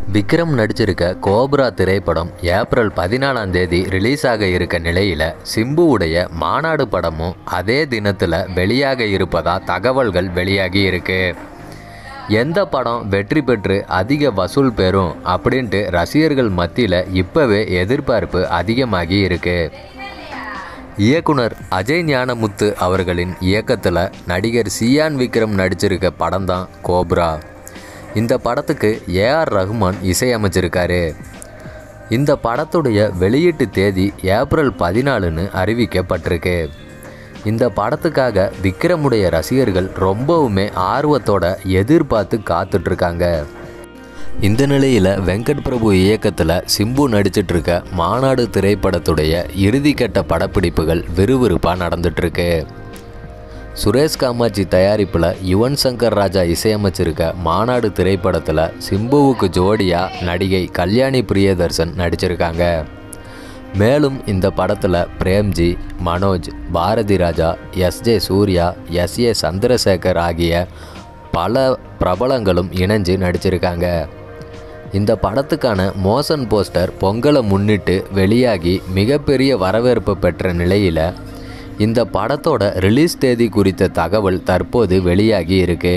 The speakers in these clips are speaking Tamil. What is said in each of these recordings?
விக்ரம் நடிச்சிருக்க கோப்ரா திரைப்படம் ஏப்ரல் பதினாலாம் தேதி ரிலீஸ் ஆக இருக்க நிலையில் சிம்புவுடைய மாநாடு படமும் அதே தினத்தில் வெளியாக இருப்பதா தகவல்கள் வெளியாகி இருக்கு எந்த படம் வெற்றி பெற்று அதிக வசூல் பெறும் அப்படின்ட்டு ரசிகர்கள் மத்தியில் இப்போவே எதிர்பார்ப்பு அதிகமாகி இருக்கு இயக்குனர் அஜய் ஞானமுத்து அவர்களின் இயக்கத்தில் நடிகர் சியான் விக்ரம் நடிச்சிருக்க படம் தான் கோப்ரா இந்த படத்துக்கு ஏஆர் ரஹ்மான் இசையமைச்சிருக்காரு இந்த படத்துடைய வெளியீட்டு தேதி ஏப்ரல் பதினாலுன்னு அறிவிக்கப்பட்டிருக்கு இந்த படத்துக்காக விக்ரமுடைய ரசிகர்கள் ரொம்பவுமே ஆர்வத்தோட எதிர்பார்த்து காத்துட்ருக்காங்க இந்த நிலையில் வெங்கட் பிரபு இயக்கத்தில் சிம்பு நடிச்சிட்டு இருக்க மாநாடு திரைப்படத்துடைய இறுதிக்கட்ட படப்பிடிப்புகள் விறுவிறுப்பாக நடந்துட்டுருக்கு சுரேஷ் காமாட்சி தயாரிப்பில் யுவன் சங்கர் ராஜா இசையமைச்சிருக்க மாநாடு திரைப்படத்தில் சிம்புவுக்கு ஜோடியாக நடிகை கல்யாணி பிரியதர்சன் நடிச்சிருக்காங்க மேலும் இந்த படத்தில் Premji Manoj Bharathi Raja S J Suryah S A Chandrasekhar ஆகிய பல பிரபலங்களும் இணைஞ்சு நடிச்சிருக்காங்க இந்த படத்துக்கான மோஷன் போஸ்டர் பொங்கலை முன்னிட்டு வெளியாகி மிகப்பெரிய வரவேற்பு பெற்ற நிலையில் இந்த படத்தோட ரிலீஸ் தேதி குறித்த தகவல் தற்போது வெளியாகி இருக்கு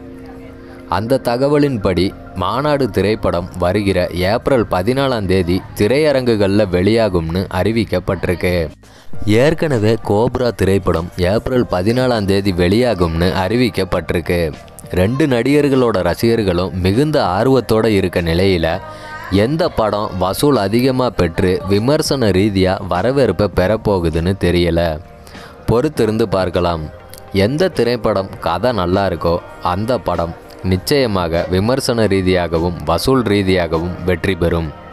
அந்த தகவலின்படி மாநாடு திரைப்படம் வருகிற ஏப்ரல் பதினாலாம் தேதி திரையரங்குகளில் வெளியாகும்னு அறிவிக்கப்பட்டிருக்கு ஏற்கனவே கோப்ரா திரைப்படம் ஏப்ரல் பதினாலாம் தேதி வெளியாகும்னு அறிவிக்கப்பட்டிருக்கு ரெண்டு நடிகர்களோட ரசிகர்களும் மிகுந்த ஆர்வத்தோடு இருக்க நிலையில் எந்த படம் வசூல் அதிகமாக பெற்று விமர்சன ரீதியாக வரவேற்பை பெறப்போகுதுன்னு தெரியல பொறுத்திருந்து பார்க்கலாம் எந்த திரைப்படம் கதை நல்லா இருக்கோ அந்த படம் நிச்சயமாக விமர்சன ரீதியாகவும் வசூல் ரீதியாகவும் வெற்றி பெறும்